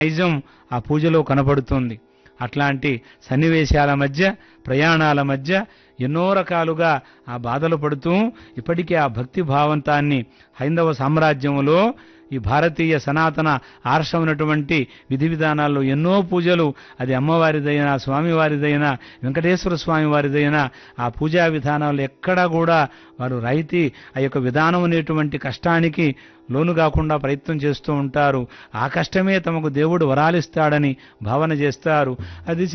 నైజం ఆ పూజలో కనబడుతుంది అట్లాంటి సన్నివేశాల మధ్య ప్రయాణాల మధ్య ఎన్నో రకాలుగా ఆ బాధలు పడుతూ ఇప్పటికే ఆ భక్తి భావంతాన్ని హైందవ సామ్రాజ్యంలో ఈ భారతీయ సనాతన ఆర్షమైనటువంటి విధి విధానాల్లో ఎన్నో పూజలు అది అమ్మవారిదైనా స్వామివారిదైనా వెంకటేశ్వర స్వామి వారిదైనా ఆ పూజా విధానాలు ఎక్కడా కూడా వారు రైతి ఆ యొక్క విధానం అనేటువంటి కష్టానికి లోను కాకుండా ప్రయత్నం చేస్తూ ఉంటారు ఆ కష్టమే తమకు దేవుడు వరాలిస్తాడని భావన చేస్తారు అది